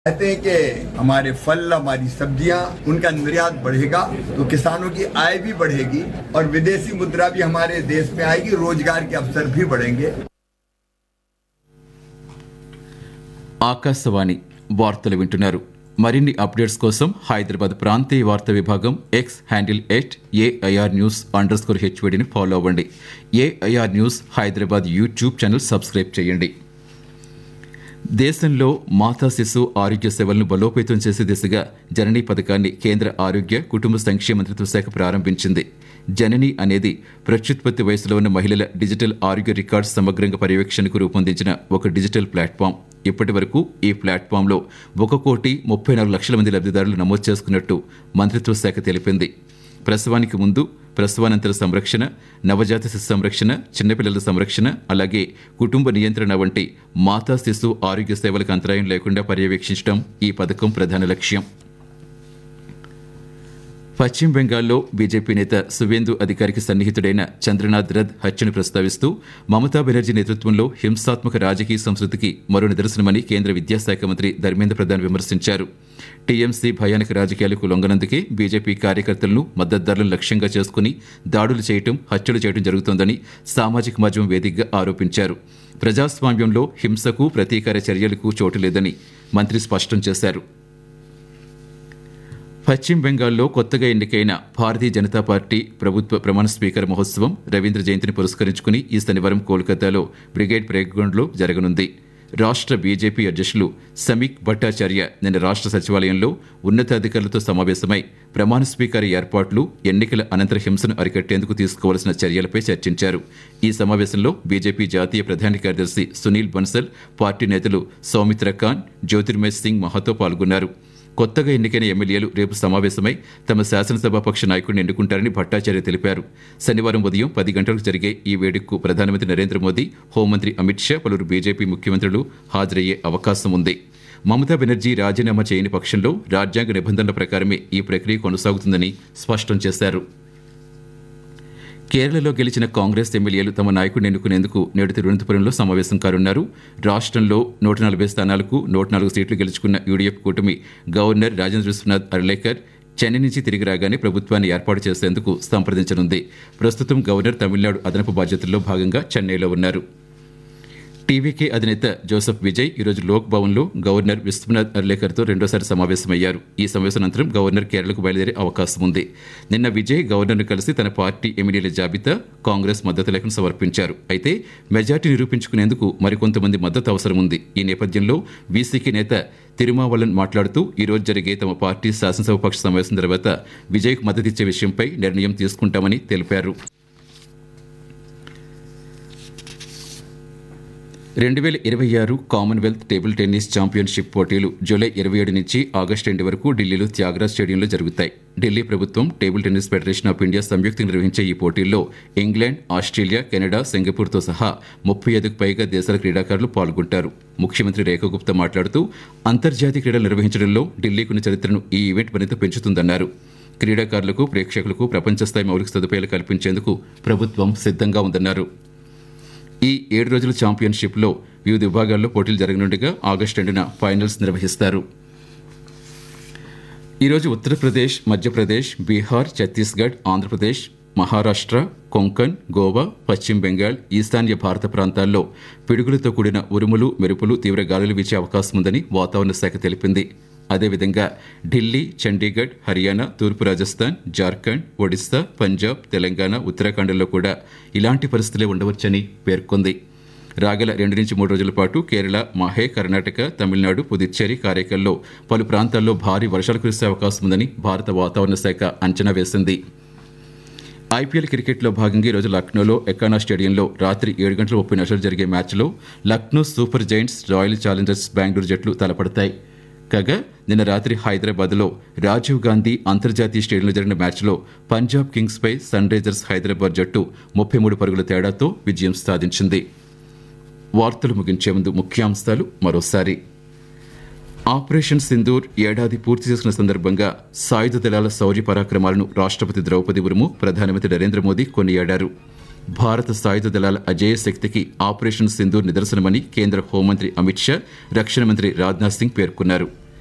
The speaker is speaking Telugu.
कहते हैं कि हमारे फल हमारी सब्जियां उनका निर्यात बढ़ेगा तो किसानों की आय भी बढ़ेगी और विदेशी मुद्रा भी हमारे देश में आएगी रोजगार के अवसर भी बढ़ेंगे ఆకాశవాణి వార్తలు వింటున్నారు మరిన్ని అప్డేట్స్ కోసం హైదరాబాద్ ప్రాంతీయ వార్తా విభాగం X handle at AIR news underscore హెచ్వడిని ఫాలో అవ్వండి AIR news Hyderabad YouTube channel subscribe చేయండి దేశంలో మాతా శిశు ఆరోగ్య సేవలను బలోపేతం చేసే దిశగా జననీ పథకాన్ని కేంద్ర ఆరోగ్య కుటుంబ సంక్షేమ మంత్రిత్వ శాఖ ప్రారంభించింది జనని అనేది ప్రత్యుత్పత్తి వయసులో ఉన్న మహిళల డిజిటల్ ఆరోగ్య రికార్డ్స్ సమగ్రంగా పర్యవేక్షణకు రూపొందించిన ఒక డిజిటల్ ప్లాట్ఫామ్ ఇప్పటి వరకు ఈ ప్లాట్ఫామ్లో ఒక కోటి ముప్పై నాలుగు లక్షల మంది లబ్ధిదారులు నమోదు చేసుకున్నట్టు మంత్రిత్వ శాఖ తెలిపింది ప్రసవానికి ముందు ప్రసవానంతర సంరక్షణ నవజాత శిశు సంరక్షణ చిన్నపిల్లల సంరక్షణ అలాగే కుటుంబ నియంత్రణ వంటి మాతా శిశు ఆరోగ్య సేవలకు అంతరాయం లేకుండా పర్యవేక్షించడం ఈ పథకం ప్రధాన లక్ష్యం పశ్చిమ బెంగాల్లో బీజేపీ నేత సువేందు అధికారికి సన్నిహితుడైన చంద్రనాథ్ రథ్ హత్యను ప్రస్తావిస్తూ మమతా బెనర్జీ నేతృత్వంలో హింసాత్మక రాజకీయ సంస్కృతికి మరో నిదర్శనమని కేంద్ర విద్యాశాఖ మంత్రి ధర్మేంద్ర ప్రధాన్ విమర్శించారు టీఎంసీ భయానక రాజకీయాలకు లొంగనందుకే బీజేపీ కార్యకర్తలను మద్దతుదారులను లక్ష్యంగా చేసుకుని దాడులు చేయటం హత్యలు చేయడం జరుగుతోందని సామాజిక మాధ్యమం వేదికగా ఆరోపించారు ప్రజాస్వామ్యంలో హింసకు ప్రతీకార చర్యలకు చోటు లేదని మంత్రి స్పష్టం చేశారు పశ్చిమ బెంగాల్లో కొత్తగా ఎన్నికైన భారతీయ జనతా పార్టీ ప్రభుత్వ ప్రమాణ స్వీకార మహోత్సవం రవీంద్ర జయంతిని పురస్కరించుకుని ఈ శనివారం కోల్కతాలో బ్రిగేడ్ ప్రేగ్రౌండ్లో జరగనుంది రాష్ట్ర బీజేపీ అధ్యక్షులు సమీక్ భట్టాచార్య నిన్న రాష్ట్ర సచివాలయంలో ఉన్నతాధికారులతో సమావేశమై ప్రమాణ స్వీకార ఏర్పాట్లు ఎన్నికల అనంతర హింసను అరికట్టేందుకు తీసుకోవాల్సిన చర్యలపై చర్చించారు ఈ సమావేశంలో బీజేపీ జాతీయ ప్రధాన కార్యదర్శి సునీల్ బన్సల్ పార్టీ నేతలు సౌమిత్ర ఖాన్ జ్యోతిర్మయ్ సింగ్ మహాతో పాల్గొన్నారు కొత్తగా ఎన్నికైన ఎమ్మెల్యేలు రేపు సమావేశమై తమ శాసనసభాపక్ష నాయకుడిని ఎన్నుకుంటారని భట్టాచార్య తెలిపారు శనివారం ఉదయం పది గంటలకు జరిగే ఈ వేడుకకు ప్రధానమంత్రి నరేంద్ర మోదీ హోంమంత్రి అమిత్ షా పలువురు బీజేపీ ముఖ్యమంత్రులు హాజరయ్యే అవకాశం ఉంది మమతా బెనర్జీ రాజీనామా చేయని పక్షంలో రాజ్యాంగ నిబంధనల ప్రకారమే ఈ ప్రక్రియ కొనసాగుతుందని స్పష్టం చేశారు కేరళలో గెలిచిన కాంగ్రెస్ ఎమ్మెల్యేలు తమ నాయకుడిని ఎన్నుకునేందుకు నేడు తిరువనంతపురంలో సమావేశం కానున్నారు రాష్ట్రంలో నూట నలభై స్థానాలకు నూట నాలుగు సీట్లు గెలుచుకున్న యూడీఎఫ్ కూటమి గవర్నర్ రాజేంద్ర విశ్వనాథ్ అర్లేకర్ చెన్నై నుంచి తిరిగి రాగానే ప్రభుత్వాన్ని ఏర్పాటు చేసేందుకు సంప్రదించనుంది ప్రస్తుతం గవర్నర్ తమిళనాడు అదనపు బాధ్యతల్లో భాగంగా చెన్నైలో ఉన్నారు టీవీకే అధినేత జోసెఫ్ విజయ్ ఈరోజు లోక్ భవన్లో గవర్నర్ విశ్వనాథ్ అర్లేకర్తో రెండోసారి సమావేశమయ్యారు ఈ సమావేశం అనంతరం గవర్నర్ కేరళకు బయలుదేరే అవకాశం ఉంది నిన్న విజయ్ గవర్నర్ను కలిసి తన పార్టీ ఎమ్మెల్యేల జాబితా కాంగ్రెస్ మద్దతు లేఖను సమర్పించారు అయితే మెజార్టీ నిరూపించుకునేందుకు మరికొంతమంది మద్దతు అవసరం ఉంది ఈ నేపథ్యంలో వీసీకే నేత తిరుమావళన్ మాట్లాడుతూ ఈ రోజు జరిగే తమ పార్టీ శాసనసభ పక్ష సమావేశం తర్వాత విజయ్కు మద్దతిచ్చే విషయంపై నిర్ణయం తీసుకుంటామని తెలిపారు రెండు వేల ఇరవై ఆరు కామన్వెల్త్ టేబుల్ టెన్నిస్ ఛాంపియన్షిప్ పోటీలు జూలై ఇరవై ఏడు నుంచి ఆగస్టు రెండు వరకు ఢిల్లీలో త్యాగరాజ్ స్టేడియంలో జరుగుతాయి ఢిల్లీ ప్రభుత్వం table tennis federation of India సంయుక్తంగా నిర్వహించే ఈ పోటీల్లో ఇంగ్లాండ్ ఆస్ట్రేలియా కెనడా సింగపూర్తో సహా ముప్పై ఐదుకు పైగా దేశాల క్రీడాకారులు పాల్గొంటారు ముఖ్యమంత్రి రేఖా గుప్తా మాట్లాడుతూ అంతర్జాతీయ క్రీడలు నిర్వహించడంలో ఢిల్లీకున్న చరిత్రను ఈ ఈవెంట్ మరింత పెంచుతుందన్నారు క్రీడాకారులకు ప్రేక్షకులకు ప్రపంచ స్థాయి మౌలిక సదుపాయాలు కల్పించేందుకు ప్రభుత్వం సిద్ధంగా ఉందన్నారు ఈ ఏడు రోజుల ఛాంపియన్షిప్లో వివిధ విభాగాల్లో పోటీలు జరగనుండగా ఆగస్టు రెండున ఫైనల్స్ నిర్వహిస్తారు ఈరోజు ఉత్తరప్రదేశ్ మధ్యప్రదేశ్ బీహార్ ఛత్తీస్గఢ్ ఆంధ్రప్రదేశ్ మహారాష్ట్ర కొంకణ్ గోవా పశ్చిమ బెంగాల్ ఈశాన్య భారత ప్రాంతాల్లో పిడుగులతో కూడిన ఉరుములు మెరుపులు తీవ్ర గాలులు వీచే అవకాశం ఉందని వాతావరణ శాఖ తెలిపింది అదేవిధంగా ఢిల్లీ చండీగఢ్ హర్యానా తూర్పు రాజస్థాన్ జార్ఖండ్ ఒడిశా పంజాబ్ తెలంగాణ ఉత్తరాఖండ్లో కూడా ఇలాంటి పరిస్థితులే ఉండవచ్చని పేర్కొంది రాగల రెండు నుంచి మూడు రోజుల పాటు కేరళ మాహే కర్ణాటక తమిళనాడు పుదుచ్చేరి కారైకల్లో పలు ప్రాంతాల్లో భారీ వర్షాలు కురిసే అవకాశం ఉందని భారత వాతావరణ శాఖ అంచనా వేసింది ఐపీఎల్ క్రికెట్లో భాగంగా ఈరోజు లక్నోలో ఎకానా స్టేడియంలో రాత్రి ఏడు గంటల ముప్పై నిమిషాలు జరిగే మ్యాచ్లో Lucknow Super Giants Royal Challengers Bengaluru జట్లు తలపడతాయి కాగా నిన్న రాత్రి హైదరాబాద్లో రాజీవ్ గాంధీ అంతర్జాతీయ స్టేడియంలో జరిగిన మ్యాచ్లో పంజాబ్ కింగ్స్పై సన్ రైజర్స్ హైదరాబాద్ జట్టు ముప్పై మూడు పరుగుల తేడాతో విజయం సాధించింది వార్తలు ముగించే ముందు ముఖ్యాంశాలు మరోసారి ఆపరేషన్ సింధూర్ ఏడాది పూర్తి చేసుకున్న సందర్భంగా సాయుధ దళాల శౌర్య పరాక్రమాలను రాష్ట్రపతి ద్రౌపది ముర్ము ప్రధానమంత్రి నరేంద్ర మోదీ కొనియాడారు భారత సాయుధ దళాల అజేయ శక్తికి ఆపరేషన్ సింధూర్ నిదర్శనమని కేంద్ర హోంమంత్రి అమిత్ షా రక్షణ మంత్రి రాజ్నాథ్ సింగ్ పేర్కొన్నారు